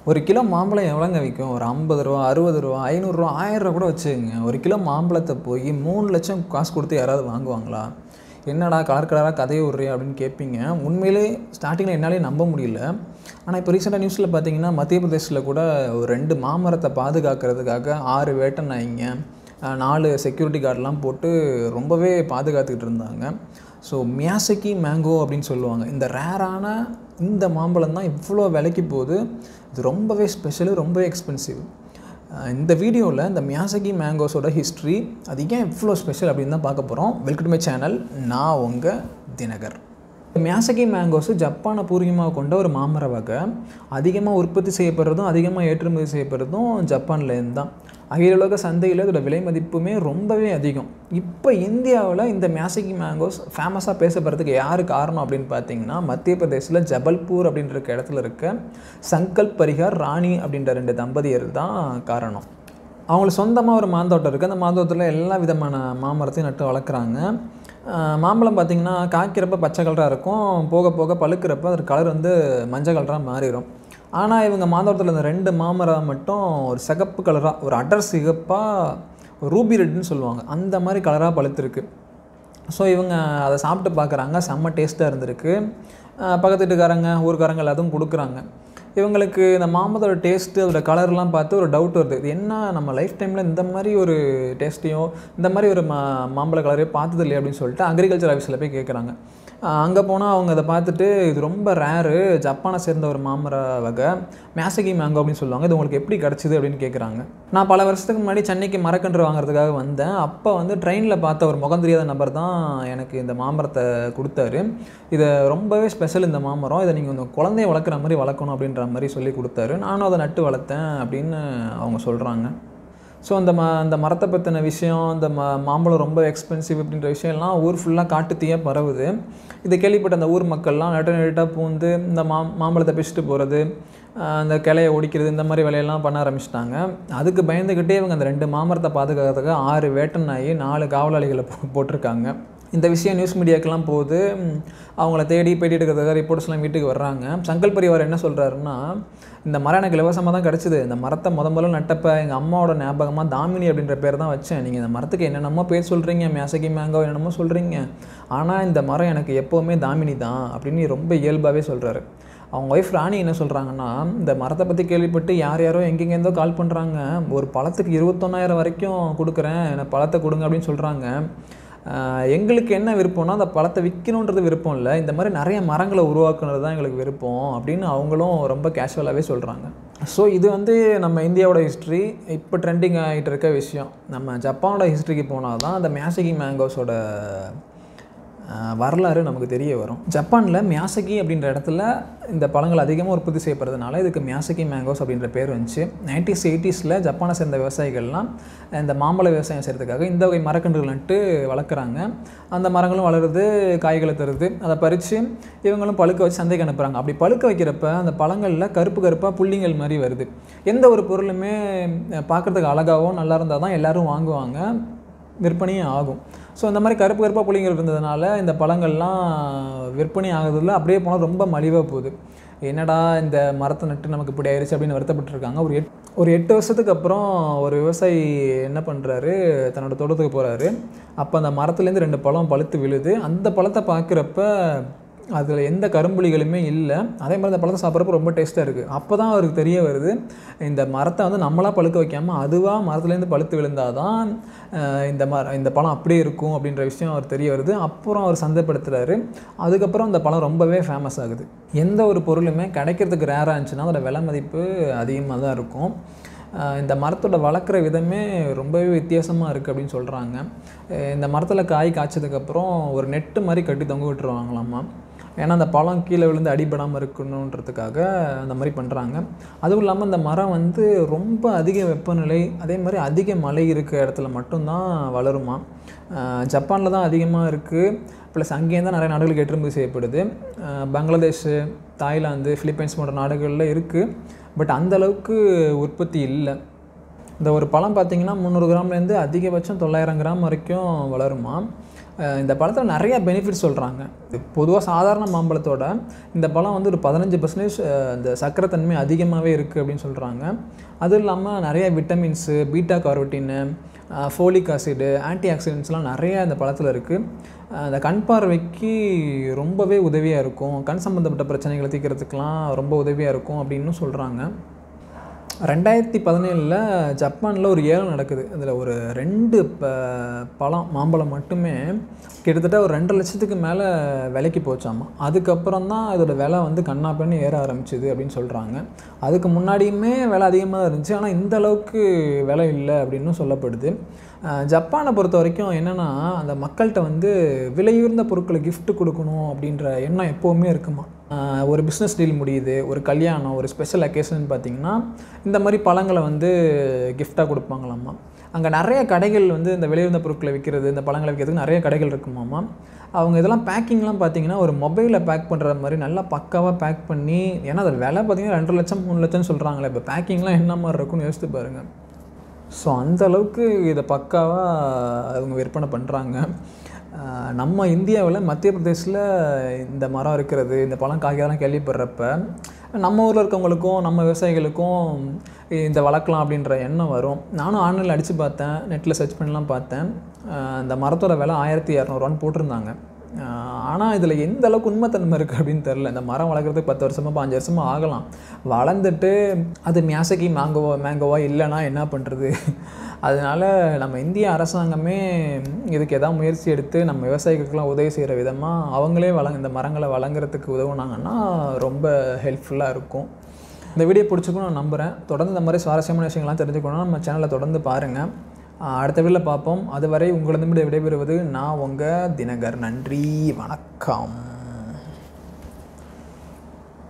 ஒரு கிலோ மாம்பழம் எவ்வளோங்க விற்கும் ஒரு ஐம்பது ரூபா அறுபது ரூபா ஐநூறுரூவா ஆயிரரூவா கூட வச்சுக்கோங்க ஒரு கிலோ மாம்பழத்தை போய் மூணு லட்சம் காசு கொடுத்து யாராவது வாங்குவாங்களா என்னடா கலர் கலராக கதையை விட்றியா அப்படின்னு கேட்பீங்க உண்மையிலே ஸ்டார்டிங்கில் என்னாலே நம்ப முடியல ஆனால் இப்போ ரீசெண்டாக நியூஸில் பார்த்தீங்கன்னா மத்திய பிரதேசில் கூட ஒரு ரெண்டு மாமரத்தை பாதுகாக்கிறதுக்காக ஆறு வேட்டை நாய்ங்க அஹ், நாலு செக்யூரிட்டி கார்டெலாம் போட்டு ரொம்பவே பாதுகாத்துக்கிட்டு இருந்தாங்க ஸோ மியாசக்கி மேங்கோ அப்படின்னு சொல்லுவாங்க இந்த ரேரான இந்த மாம்பழம் தான் இவ்வளோ விலைக்கு போகுது இது ரொம்பவே ஸ்பெஷலு ரொம்பவே எக்ஸ்பென்சிவ் இந்த வீடியோவில் இந்த மியாசகி மேங்கோஸோட ஹிஸ்ட்ரி அது ஏன் இவ்வளோ ஸ்பெஷல் அப்படின்னு தான் பார்க்க போகிறோம் வெல்கம் டு மை சேனல் நான் உங்கள் தினகர் மியாசகி மேங்கோஸு ஜப்பானை பூர்வீகமாக கொண்ட ஒரு மாமர வகை அதிகமாக உற்பத்தி செய்யப்படுறதும் அதிகமாக ஏற்றுமதி செய்யப்படுறதும் ஜப்பான்லேருந்து தான் அகில உலக சந்தையில் இதோட விலை மதிப்புமே ரொம்பவே அதிகம் இப்போ இந்தியாவில் இந்த மியாசகி மேங்கோஸ் ஃபேமஸாக பேசப்படுறதுக்கு யார் காரணம் அப்படின்னு பார்த்தீங்கன்னா மத்திய பிரதேசில் ஜபல்பூர் அப்படின்ற இருக்க இடத்துல இருக்க சங்கல்ப் பரிகார் ராணி அப்படின்ற ரெண்டு தம்பதியர் தான் காரணம் அவங்களுக்கு சொந்தமாக ஒரு மாந்தோட்டம் இருக்குது அந்த மாந்தோட்டத்தில் எல்லா விதமான மாமரத்தையும் நட்டு வளர்க்குறாங்க ஆஹ் மாம்பழம் பார்த்திங்கன்னா காய்க்கிறப்ப பச்சை கலராக இருக்கும் போக போக பழுக்கிறப்ப அதோட கலர் வந்து மஞ்சள் கலராக மாறிடும் ஆனால் இவங்க மாந்தோட்டத்தில் இந்த ரெண்டு மாமரம் மட்டும் ஒரு சிகப்பு கலராக ஒரு அடர் சிகப்பாக ரூபி ரெட்னு சொல்லுவாங்க அந்த மாதிரி கலராக பழுத்திருக்கு ஸோ இவங்க அதை சாப்பிட்டு பார்க்குறாங்க செம்ம டேஸ்ட்டாக இருந்திருக்கு அஹ் பக்கத்து வீட்டுக்காரங்க ஊருக்காரங்க எல்லாத்துக்கும் கொடுக்குறாங்க இவங்களுக்கு இந்த மாம்பழத்தோட டேஸ்ட்டு அதோட கலர்லாம் பார்த்து ஒரு டவுட் வருது இது என்ன நம்ம லைஃப் டைமில் இந்த மாதிரி ஒரு டேஸ்ட்டையும் இந்த மாதிரி ஒரு மா மாம்பழ கலரையும் பார்த்தது இல்லையே அப்படின்னு சொல்லிட்டு அக்ரிகல்ச்சர் ஆஃபீஸில் போய் கேட்குறாங்க அங்கே போனால் அவங்க அதை பார்த்துட்டு இது ரொம்ப ரேரு ஜப்பானை சேர்ந்த ஒரு மாமர வகை மேசகி மேங்கோ அப்படின்னு சொல்லுவாங்க இது உங்களுக்கு எப்படி கிடச்சிது அப்படின்னு கேட்குறாங்க நான் பல வருஷத்துக்கு முன்னாடி சென்னைக்கு மரக்கன்று வாங்குறதுக்காக வந்தேன் அப்போ வந்து ட்ரெயினில் பார்த்த ஒரு முகம் தெரியாத நபர் தான் எனக்கு இந்த மாமரத்தை கொடுத்தாரு இதை ரொம்பவே ஸ்பெஷல் இந்த மாமரம் இதை நீங்கள் உங்கள் குழந்தைய வளர்க்குற மாதிரி வளர்க்கணும் அப்படின்ற மாதிரி சொல்லி கொடுத்தாரு நானும் அதை நட்டு வளர்த்தேன் அப்படின்னு அவங்க சொல்கிறாங்க ஸோ அந்த ம அந்த மரத்தை பற்றின விஷயம் அந்த ம மாம்பழம் ரொம்ப எக்ஸ்பென்சிவ் அப்படின்ற விஷயம்லாம் ஊர் ஃபுல்லாக காட்டுத்தீயாக பரவுது இதை கேள்விப்பட்ட அந்த ஊர் மக்கள்லாம் நெட்ட நெட்டாக பூந்து இந்த மா மாம்பழத்தை பிச்சுட்டு போகிறது அந்த கிளையை ஒடிக்கிறது இந்த மாதிரி வேலையெல்லாம் பண்ண ஆரம்பிச்சிட்டாங்க அதுக்கு பயந்துக்கிட்டே இவங்க அந்த ரெண்டு மாமரத்தை பாதுகாக்கிறதுக்கு ஆறு வேட்டன் நாய் நாலு காவலாளிகளை போ போட்டிருக்காங்க இந்த விஷயம் நியூஸ் மீடியாக்கெல்லாம் போகுது ம், அவங்கள தேடி பேட்டி எடுக்கிறதுக்காக ரிப்போர்ட்ஸ்லாம் வீட்டுக்கு வர்றாங்க சங்கல் பரிவார் என்ன சொல்கிறாருன்னா இந்த மரம் எனக்கு இலவசமாக தான் கிடச்சிது இந்த மரத்தை முத முதல்ல நட்டப்ப எங்கள் அம்மாவோட ஞாபகமாக தாமினி அப்படின்ற பேர் தான் வச்சேன் நீங்கள் இந்த மரத்துக்கு என்னென்னமோ பேர் சொல்கிறீங்க மியாசகி மேங்கோ என்னென்னமோ சொல்கிறீங்க ஆனால் இந்த மரம் எனக்கு எப்போவுமே தாமினி தான் அப்படின்னு ரொம்ப இயல்பாகவே சொல்கிறாரு அவங்க ஒய்ஃப் ராணி என்ன சொல்கிறாங்கன்னா இந்த மரத்தை பற்றி கேள்விப்பட்டு யார் யாரோ எங்கெங்கேருந்தோ கால் பண்ணுறாங்க ஒரு பழத்துக்கு இருபத்தொன்னாயிரம் வரைக்கும் கொடுக்குறேன் எனக்கு பழத்தை கொடுங்க அப்படின்னு சொல்கிறாங்க ஆஹ் எங்களுக்கு என்ன விருப்பம்னா அந்த பழத்தை விற்கணுன்றது விருப்பம் இல்லை இந்த மாதிரி நிறைய மரங்களை உருவாக்குனது தான் எங்களுக்கு விருப்பம் அப்படின்னு அவங்களும் ரொம்ப கேஷுவலாகவே சொல்கிறாங்க ஸோ இது வந்து நம்ம இந்தியாவோட ஹிஸ்ட்ரி இப்போ ட்ரெண்டிங் ஆகிட்டு இருக்க விஷயம் நம்ம ஜப்பானோட ஹிஸ்ட்ரிக்கு போனால் தான் அந்த மியாசகி மேங்கோஸோட ஆஹ் வரலாறு நமக்கு தெரிய வரும் ஜப்பானில் மியாசகி அப்படின்ற இடத்துல இந்த பழங்கள் அதிகமாக உற்பத்தி செய்யப்படுறதுனால இதுக்கு மியாசகி மேங்கோஸ் அப்படின்ற பேர் வந்துச்சு நைன்டிஸ் எயிட்டிஸில் ஜப்பானை சேர்ந்த விவசாயிகள்லாம் இந்த மாம்பழ விவசாயம் செய்கிறதுக்காக இந்த வகை மரக்கன்றுகள் நட்டு வளர்க்குறாங்க அந்த மரங்களும் வளருது காய்களை தருது அதை பறித்து இவங்களும் பழுக்க வச்சு சந்தைக்கு அனுப்புகிறாங்க அப்படி பழுக்க வைக்கிறப்ப அந்த பழங்களில் கருப்பு கருப்பாக புள்ளிங்கள் மாதிரி வருது எந்த ஒரு பொருளுமே பார்க்குறதுக்கு அழகாகவும் நல்லா இருந்தால் தான் எல்லோரும் வாங்குவாங்க விற்பனையும் ஆகும் ஸோ இந்த மாதிரி கருப்பு கருப்பாக புள்ளிங்கள் இருந்ததுனால இந்த பழங்கள்லாம் விற்பனை ஆகுறதுல அப்படியே போனால் ரொம்ப மலிவாக போகுது என்னடா இந்த மரத்தை நட்டு நமக்கு இப்படி ஆயிடுச்சு அப்படின்னு வருத்தப்பட்டிருக்காங்க ஒரு எட் ஒரு எட்டு வருஷத்துக்கு அப்புறம் ஒரு விவசாயி என்ன பண்ணுறாரு தன்னோட தோட்டத்துக்கு போகிறாரு அப்போ அந்த மரத்துலேருந்து ரெண்டு பழம் பழுத்து விழுது அந்த பழத்தை பார்க்குறப்ப அதில் எந்த கரும்புலிகளுமே இல்லை அதே மாதிரி அந்த பழத்தை சாப்பிட்றப்ப ரொம்ப டேஸ்ட்டாக இருக்குது அப்போ தான் அவருக்கு தெரிய வருது இந்த மரத்தை வந்து நம்மளாக பழுக்க வைக்காமல் அதுவாக மரத்துலேருந்து பழுத்து விழுந்தால் தான் அஹ், இந்த மர இந்த பழம் அப்படியே இருக்கும் அப்படின்ற விஷயம் அவர் தெரிய வருது அப்புறம் அவர் சந்தைப்படுத்துகிறாரு அதுக்கப்புறம் இந்த பழம் ரொம்பவே ஃபேமஸ் ஆகுது எந்த ஒரு பொருளுமே கிடைக்கிறதுக்கு ரேராக இருந்துச்சுன்னா அதோட விலை மதிப்பு அதிகமாக தான் இருக்கும் அஹ் இந்த மரத்தோட வளர்க்குற விதமே ரொம்பவே வித்தியாசமாக இருக்குது அப்படின்னு சொல்கிறாங்க இந்த மரத்தில் காய் காய்ச்சதுக்கப்புறம் ஒரு நெட்டு மாதிரி கட்டி தொங்க விட்டுருவாங்களாமா ஏன்னா அந்த பழம் கீழே விழுந்து அடிபடாமல் இருக்கணுன்றதுக்காக அந்த மாதிரி பண்ணுறாங்க அதுவும் இல்லாமல் இந்த மரம் வந்து ரொம்ப அதிக வெப்பநிலை அதே மாதிரி அதிக மழை இருக்க இடத்துல மட்டும்தான் வளருமா ஜப்பானில் தான் அதிகமாக இருக்குது ப்ளஸ் அங்கேயும் தான் நிறைய நாடுகளுக்கு ஏற்றுமதி செய்யப்படுது அஹ் பங்களாதேஷ் தாய்லாந்து ஃபிலிப்பைன்ஸ் போன்ற நாடுகளில் இருக்குது பட் அந்த அளவுக்கு உற்பத்தி இல்லை இந்த ஒரு பழம் பார்த்தீங்கன்னா முந்நூறு கிராம்லேருந்து அதிகபட்சம் தொள்ளாயிரம் கிராம் வரைக்கும் வளருமா அஹ் இந்த பழத்தில் நிறைய பெனிஃபிட்ஸ் சொல்கிறாங்க பொதுவாக சாதாரண மாம்பழத்தோட இந்த பழம் வந்து ஒரு பதினஞ்சு பர்சன்டேஜ் இந்த சக்கரைத்தன்மை அதிகமாகவே இருக்குது அப்படின்னு சொல்கிறாங்க அதுவும் இல்லாமல் நிறைய விட்டமின்ஸு பீட்டா காரோட்டின்னு ஃபோலிக் ஆசிடு ஆன்டி ஆக்சிடென்ட்ஸ்லாம் நிறைய இந்த பழத்தில் இருக்குது அந்த கண் பார்வைக்கு ரொம்பவே உதவியாக இருக்கும் கண் சம்மந்தப்பட்ட பிரச்சனைகளை தீர்க்கறதுக்கெலாம் ரொம்ப உதவியாக இருக்கும் அப்படின்னு சொல்கிறாங்க ரெண்டாயிரத்தி பதினேழில் ஜப்பானில் ஒரு ஏலம் நடக்குது அதில் ஒரு ரெண்டு ப பழம் மாம்பழம் மட்டுமே கிட்டத்தட்ட ஒரு ரெண்டு லட்சத்துக்கு மேலே விலைக்கு போச்சாமா அதுக்கப்புறம் தான் இதோட விலை வந்து கண்ணாப்பண்ணி ஏற ஆரம்பிச்சுது அப்படின்னு சொல்கிறாங்க அதுக்கு முன்னாடியுமே விலை அதிகமாக தான் இருந்துச்சு ஆனால் இந்த அளவுக்கு விலை இல்லை அப்படின்னு சொல்லப்படுது அஹ் ஜப்பானை பொறுத்த வரைக்கும் என்னென்னா அந்த மக்கள்கிட்ட வந்து விலையுயர்ந்த பொருட்களை gift கொடுக்கணும் அப்படின்ற எண்ணம் எப்போவுமே இருக்குமா அஹ் ஒரு பிஸ்னஸ் டீல் முடியுது ஒரு கல்யாணம் ஒரு ஸ்பெஷல் அக்கேஷன் பார்த்தீங்கன்னா இந்த மாதிரி பழங்களை வந்து கிஃப்டாக கொடுப்பாங்களாமா அங்கே நிறைய கடைகள் வந்து இந்த விலையுயர்ந்த பொருட்களை விற்கிறது இந்த பழங்களை விற்கிறதுக்கு நிறைய கடைகள் இருக்குமாமா அவங்க இதெல்லாம் பேக்கிங்லாம் பார்த்தீங்கன்னா ஒரு மொபைலில் பேக் பண்ணுற மாதிரி நல்லா பக்காவாக பேக் பண்ணி ஏன்னா அது விலை பார்த்தீங்கன்னா ரெண்டு லட்சம் மூணு லட்சம்னு சொல்கிறாங்களே இப்போ பேக்கிங்லாம் என்ன மாதிரி இருக்கும்னு யோசித்து பாருங்கள் ஸோ அந்த அளவுக்கு இதை பக்காவாக அவங்க விற்பனை பண்ணுறாங்க நம்ம இந்தியாவில் மத்திய பிரதேசில் இந்த மரம் இருக்கிறது இந்த பழம் காய்க்கிறதெல்லாம் கேள்விப்படுறப்ப நம்ம ஊரில் இருக்கவங்களுக்கும் நம்ம விவசாயிகளுக்கும் இந்த வளர்க்கலாம் அப்படின்ற எண்ணம் வரும் நானும் ஆன்லைனில் அடித்து பார்த்தேன் நெட்டில் சர்ச் பண்ணலாம் பார்த்தேன் அஹ் இந்த மரத்தோட விலை ஆயிரத்தி இரநூறுவான்னு போட்டிருந்தாங்க ஆனால் இதில் எந்த அளவுக்கு உண்மைத்தன்மை இருக்குது அப்படின்னு தெரில இந்த மரம் வளர்க்குறதுக்கு பத்து வருஷமாக பாஞ்சு வருஷமாக ஆகலாம் வளர்ந்துட்டு அது மியாசக்கி மேங்கோவா மேங்கோவா இல்லைன்னா என்ன பண்ணுறது அதனால் நம்ம இந்திய அரசாங்கமே இதுக்கு எதாவது முயற்சி எடுத்து நம்ம விவசாயிகளுக்கெல்லாம் உதவி செய்கிற விதமாக அவங்களே வளங்க இந்த மரங்களை வழங்குறதுக்கு உதவுனாங்கன்னா ரொம்ப ஹெல்ப்ஃபுல்லாக இருக்கும் இந்த வீடியோ பிடிச்சிக்கும் நான் நம்புகிறேன் தொடர்ந்து இந்த மாதிரி சுவாரஸ்யமான விஷயங்கள்லாம் தெரிஞ்சுக்கணும்னா நம்ம சேனலை தொடர்ந்து பாருங்கள் ஆஹ் அடுத்த வீடியோவில் பார்ப்போம் அதுவரை உங்களிடமிருந்து விடைபெறுவது நான் உங்கள் தினகர் நன்றி வணக்கம்